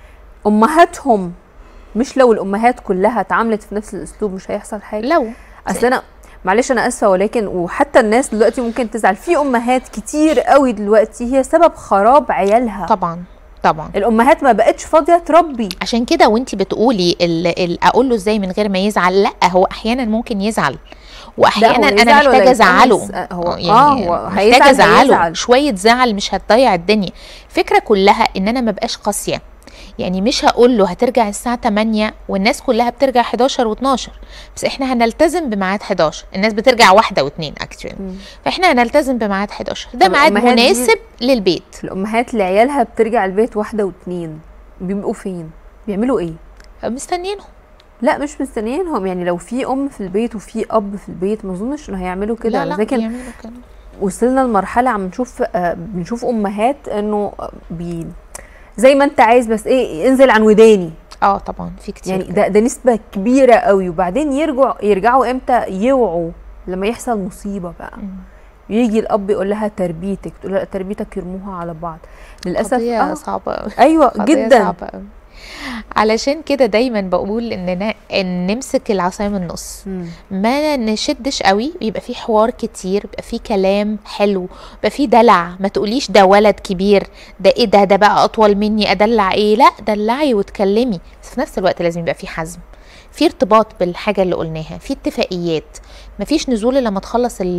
امهاتهم مش لو الامهات كلها اتعاملت في نفس الاسلوب مش هيحصل حاجه لو اصل انا معلش انا اسفه ولكن وحتى الناس دلوقتي ممكن تزعل في امهات كتير قوي دلوقتي هي سبب خراب عيالها طبعا طبعا الامهات ما بقتش فاضيه تربي عشان كده وانت بتقولي ال ال اقول له ازاي من غير ما يزعل لا هو احيانا ممكن يزعل واحيانا هو انا يزعل ولا محتاجه ازعله يتقمص؟ هو- آه، آه، هو محتاجه هيزعل- ازعله هيزعل. شويه زعل مش هتضيع الدنيا الفكره كلها ان انا ما بقاش قاسيه يعني مش هقول له هترجع الساعه 8 والناس كلها بترجع 11 و12 بس احنا هنلتزم بميعاد 11 الناس بترجع واحده واثنين اكشولي مم. فاحنا هنلتزم بميعاد 11 ده طب ميعاد الأمهات دي- مناسب للبيت الامهات اللي عيالها بترجع البيت واحده واتنين بيبقوا فين بيعملوا ايه مستنيينهم لا مش مستنيينهم يعني لو في ام في البيت وفي اب في البيت ما اظنش انه هيعملوا كده لا لا لكن بيعملوا كده وصلنا لمرحله عم نشوف آه بنشوف امهات انه آه، بي زي ما انت عايز بس ايه انزل عن وداني اه طبعا في كتير يعني كده. ده ده نسبه كبيره قوي وبعدين يرجعوا يرجعوا امتى يوعوا لما يحصل مصيبه بقى مم. يجي الاب يقول لها تربيتك تقول لها تربيتك يرموها على بعض للاسف قضية آه. صعبة أوي. ايوه قضية جدا صعبة أوي. علشان كده دايما بقول اننا ان نمسك العصايه من النص مم. ما نشدش قوي يبقى في حوار كتير يبقى في كلام حلو يبقى في دلع ما تقوليش ده ولد كبير ده ايه ده ده بقى اطول مني ادلع ايه لا دلعي واتكلمي بس في نفس الوقت لازم يبقى في حزم في ارتباط بالحاجه اللي قلناها في اتفاقيات مفيش نزول إلا لما تخلص ال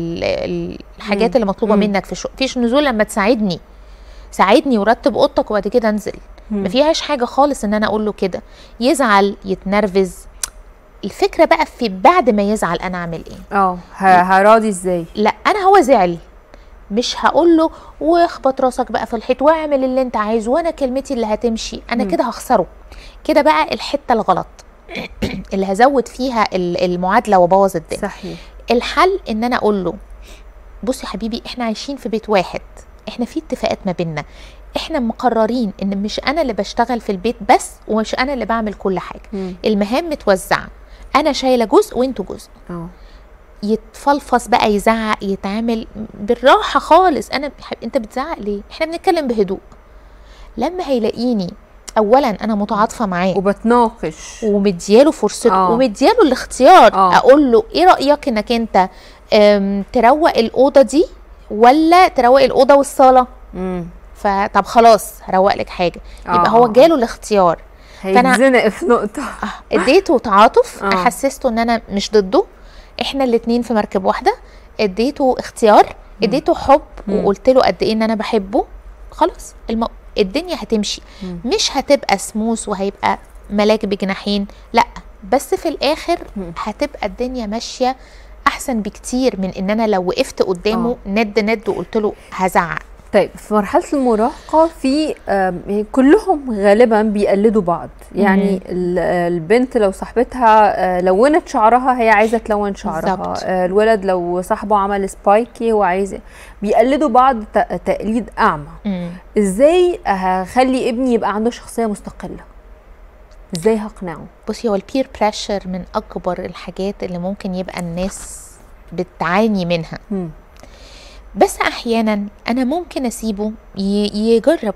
ال الحاجات مم. اللي مطلوبه مم. منك في الشغل مفيش نزول لما تساعدني ساعدني ورتب اوضتك وبعد كده انزل مم. ما فيهاش حاجه خالص ان انا اقول له كده يزعل يتنرفز الفكره بقى في بعد ما يزعل انا اعمل ايه اه ه- هراضي ازاي لا انا هو زعل مش هقول له واخبط راسك بقى في الحيط واعمل اللي انت عايزه وانا كلمتي اللي هتمشي انا مم. كده هخسره كده بقى الحته الغلط اللي هزود فيها ال- المعادله وابوظ الدنيا صحيح الحل ان انا اقول له بص يا حبيبي احنا عايشين في بيت واحد احنا في اتفاقات ما بيننا احنا مقررين ان مش انا اللي بشتغل في البيت بس ومش انا اللي بعمل كل حاجه مم. المهام متوزعه انا شايله جزء وانتوا جزء اه يتفلفص بقى يزعق يتعامل بالراحه خالص انا بحب انت بتزعق ليه احنا بنتكلم بهدوء لما هيلاقيني اولا انا متعاطفه معاه وبتناقش ومدياله فرصته آه. ومدياله الاختيار آه. اقول له ايه رايك انك انت أم، تروق الاوضه دي ولا تروق الاوضه والصاله مم. فطب خلاص هروق لك حاجه يبقى آه. هو جاله الاختيار فأنا- هيتزنق في نقطه آه، اديته تعاطف آه. حسسته ان انا مش ضده احنا الاتنين في مركب واحده اديته اختيار اديته حب مم. وقلت له قد ايه ان انا بحبه خلاص الم... الدنيا هتمشي مم. مش هتبقى سموث وهيبقى ملاك بجناحين لا بس في الاخر مم. هتبقى الدنيا ماشيه احسن بكتير من ان انا لو وقفت قدامه آه. ند ند وقلت له هزعق طيب في مرحله المراهقه في آم، يعني كلهم غالبا بيقلدوا بعض يعني مم. ال- البنت لو صاحبتها آه، لونت شعرها هي عايزه تلون شعرها بالظبط. آه، الولد لو صاحبه عمل سبايكي هو عايز بيقلدوا بعض ت- تقليد اعمى مم. ازاي هخلي ابني يبقى عنده شخصيه مستقله ازاي هقنعه بصي هو البير بريشر من اكبر الحاجات اللي ممكن يبقى الناس بتعاني منها مم. بس احيانا انا ممكن اسيبه ي- يجرب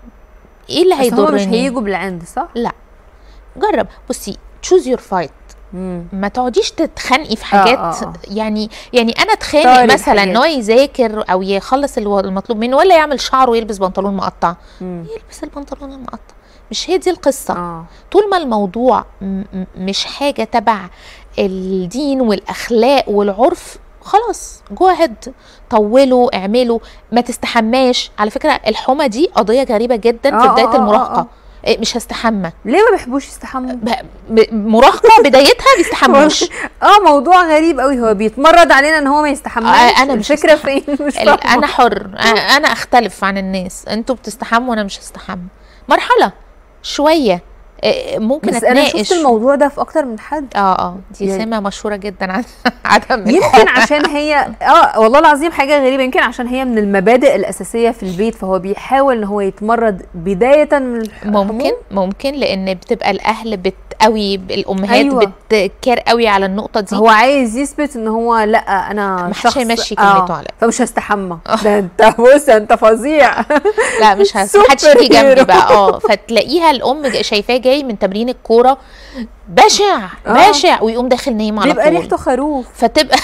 ايه اللي بس هما مش هيضرني هيجوا بالعند صح لا جرب بصي تشوز يور فايت مم. ما تقعديش تتخانقي في حاجات آه، آه. يعني يعني انا اتخانق طارق مثلا ان هو حاجات. يذاكر او يخلص الو- المطلوب منه ولا يعمل شعره ويلبس بنطلون مقطع مم. يلبس البنطلون المقطع مش هي دي القصه اه طول ما الموضوع م- م- مش حاجه تبع الدين والاخلاق والعرف خلاص جو اهيد طولوا اعملوا ما تستحماش على فكره الحمى دي قضيه غريبه جدا آه، في آه، بدايه آه، المراهقه آه. إيه، مش هستحمى ليه ما بيحبوش يستحموا ب- ب- مراهقه بدايتها بيستحموش اه موضوع غريب قوي هو بيتمرد علينا ان هو ما يستحملش آه، أنا مش الفكره فين مش ال- فاهمة. انا حر آه، انا اختلف عن الناس انتوا بتستحموا وانا مش هستحمى مرحله شويه آه، ممكن بس انا اتناقش شفت الموضوع ده في اكتر من حد اه اه دي يعني- سمه مشهوره جدا عن عدم يمكن الحب. عشان هي اه والله العظيم حاجه غريبه يمكن عشان هي من المبادئ الاساسيه في البيت فهو بيحاول ان هو يتمرد بدايه من الح- ممكن الحموم. ممكن لان بتبقى الاهل بت قوي الامهات أيوة. أيوة. بتكير قوي على النقطه دي هو عايز يثبت ان هو لا انا ما حدش شخص هيمشي كلمته عليا. فمش هستحمى ده انت بص انت فظيع لا مش هس- سوبر محدش يجي جنبي هيرو. بقى اه فتلاقيها الام جا- شايفاه جاي من تمرين الكوره بشع آه. بشع ويقوم داخل نايم على بيبقى طول ريحته خروف فتبقى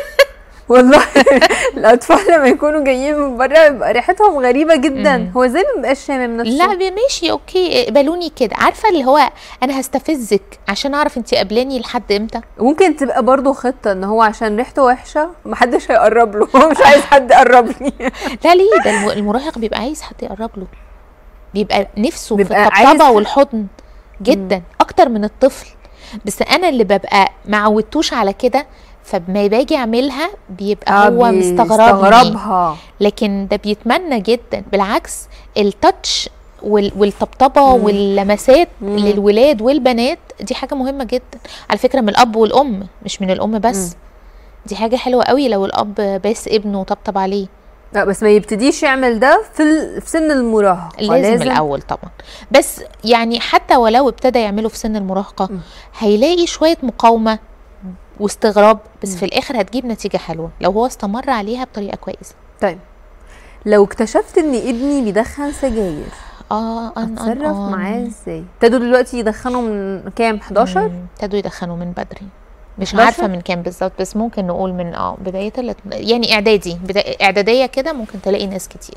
والله الاطفال لما يكونوا جايين من بره بيبقى ريحتهم غريبه جدا مم. هو ازاي ما بيبقاش شامم نفسه لا بي- ماشي اوكي اقبلوني كده عارفه اللي هو انا هستفزك عشان اعرف انت قابلاني لحد امتى ممكن تبقى برضه خطه ان هو عشان ريحته وحشه محدش هيقرب له هو مش عايز حد يقرب لي لا ليه ده الم- المراهق بيبقى عايز حد يقرب له بيبقى نفسه في بيبقى الطبطبه عايز- والحضن جدا اكتر من الطفل بس انا اللي ببقى معودتوش على كده فما باجي اعملها بيبقى هو مستغربني مستغربها لكن ده بيتمنى جدا بالعكس التاتش وال- والطبطبه مم. واللمسات مم. للولاد والبنات دي حاجه مهمه جدا على فكره من الاب والام مش من الام بس مم. دي حاجه حلوه قوي لو الاب باس ابنه وطبطب عليه لا بس ما يبتديش يعمل ده في ال... في سن المراهقه لازم, لازم الاول طبعا بس يعني حتى ولو ابتدى يعمله في سن المراهقه م. هيلاقي شويه مقاومه واستغراب بس م. في الاخر هتجيب نتيجه حلوه لو هو استمر عليها بطريقه كويسه طيب لو اكتشفت ان ابني بيدخن سجاير اه ان ان اتصرف آن. معاه ازاي ابتدوا دلوقتي يدخنوا من كام 11 مم، ابتدوا يدخنوا من بدري مش 11 عارفه من كام بالظبط بس ممكن نقول من اه بدايه الات- يعني اعدادي بدا اعداديه كده ممكن تلاقي ناس كتير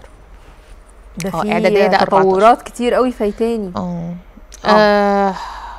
ده آه، في إعدادية ده 14. تطورات كتير قوي فايتاني اه آه. آه،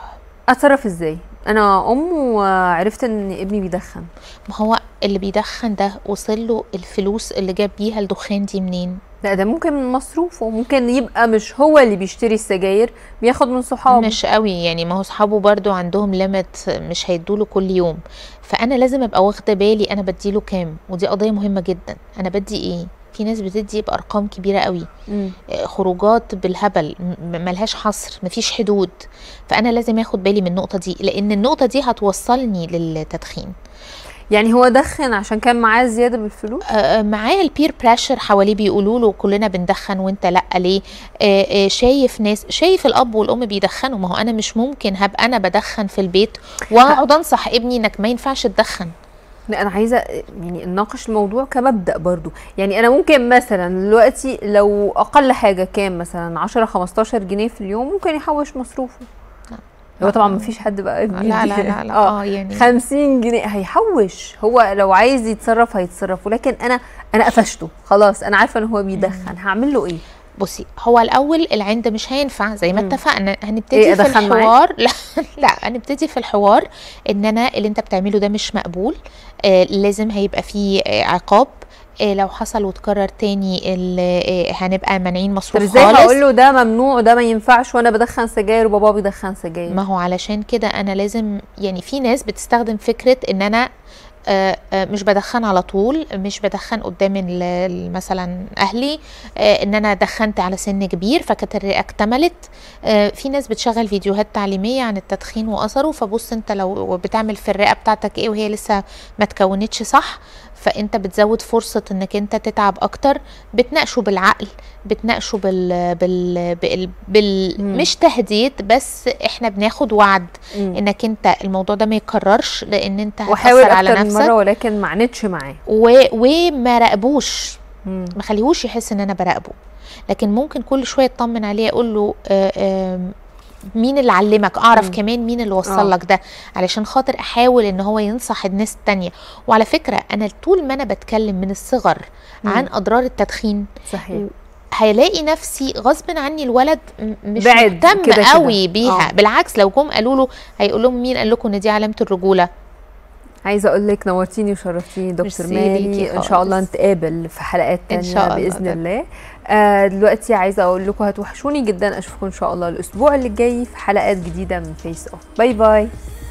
اتصرف ازاي انا ام وعرفت ان ابني بيدخن ما هو اللي بيدخن ده وصل له الفلوس اللي جاب بيها الدخان دي منين لا ده ممكن من مصروفه ممكن يبقى مش هو اللي بيشتري السجاير بياخد من صحابه مش قوي يعني ما هو صحابه برضو عندهم ليميت مش هيدوله كل يوم فانا لازم ابقى واخده بالي انا بديله كام ودي قضيه مهمه جدا انا بدي ايه في ناس بتدي بارقام كبيره قوي مم. آه، خروجات بالهبل م- ملهاش حصر مفيش حدود فانا لازم اخد بالي من النقطه دي لان النقطه دي هتوصلني للتدخين يعني هو دخن عشان كان معاه زياده بالفلوس آه، معاه البير بريشر حواليه بيقولوا له كلنا بندخن وانت لا ليه آه، آه، شايف ناس شايف الاب والام بيدخنوا ما هو انا مش ممكن هبقى انا بدخن في البيت واقعد انصح ابني انك ما ينفعش تدخن لا انا عايزه يعني نناقش الموضوع كمبدا برضو يعني انا ممكن مثلا دلوقتي لو اقل حاجه كام مثلا 10 15 جنيه في اليوم ممكن يحوش مصروفه هو طبعا ما فيش حد بقى لا لا لا لا اه اه يعني 50 جنيه هيحوش هو لو عايز يتصرف هيتصرف ولكن انا انا قفشته خلاص انا عارفه ان هو بيدخن هعمل له ايه بصي هو الاول العند مش هينفع زي ما مم. اتفقنا هنبتدي إيه، في أدخن معاه؟ الحوار لا لا هنبتدي في الحوار ان انا اللي انت بتعمله ده مش مقبول آه لازم هيبقى فيه آه عقاب آه لو حصل وتكرر تاني ال- آه هنبقى مانعين طب مصروف ازاي خالص هقول له ده ممنوع وده ما ينفعش وانا بدخن سجاير وبابا بيدخن سجاير ما هو علشان كده انا لازم يعني في ناس بتستخدم فكره ان انا آه، آه، مش بدخن على طول مش بدخن قدام ال- ال- مثلا اهلي آه، ان انا دخنت على سن كبير فكانت الرئه اكتملت آه، في ناس بتشغل فيديوهات تعليميه عن التدخين واثره فبص انت لو بتعمل في الرئه بتاعتك ايه وهي لسه ما تكونتش صح فانت بتزود فرصه انك انت تتعب اكتر بتناقشه بالعقل بتناقشه بال بال, بال, بال مم. مش تهديد بس احنا بناخد وعد مم. انك انت الموضوع ده ما يتكررش لان انت واحاول هتأثر على اكتر من نفسك مره ولكن ما عانتش معاه و... وما راقبوش مم. ما خليهوش يحس ان انا براقبه لكن ممكن كل شويه اطمن عليه اقول له آه، آم، مين اللي علمك اعرف مم. كمان مين اللي وصل آه. لك ده علشان خاطر احاول ان هو ينصح الناس التانية وعلى فكره انا طول ما انا بتكلم من الصغر مم. عن اضرار التدخين صحيح هيلاقي نفسي غصب عني الولد م- مش بعد مهتم كده كده. قوي بيها آه. بالعكس لو جم قالوا له هيقول لهم مين قال لكم ان دي علامه الرجوله عايزه اقول لك نورتيني وشرفتيني دكتور ميرسي ليكي مالي ان شاء الله خالص. نتقابل في حلقات إن تانية شاء الله باذن ده. الله آه دلوقتي عايزه اقول لكم هتوحشوني جدا اشوفكم ان شاء الله الاسبوع اللي جاي في حلقات جديده من فيس اوف باي باي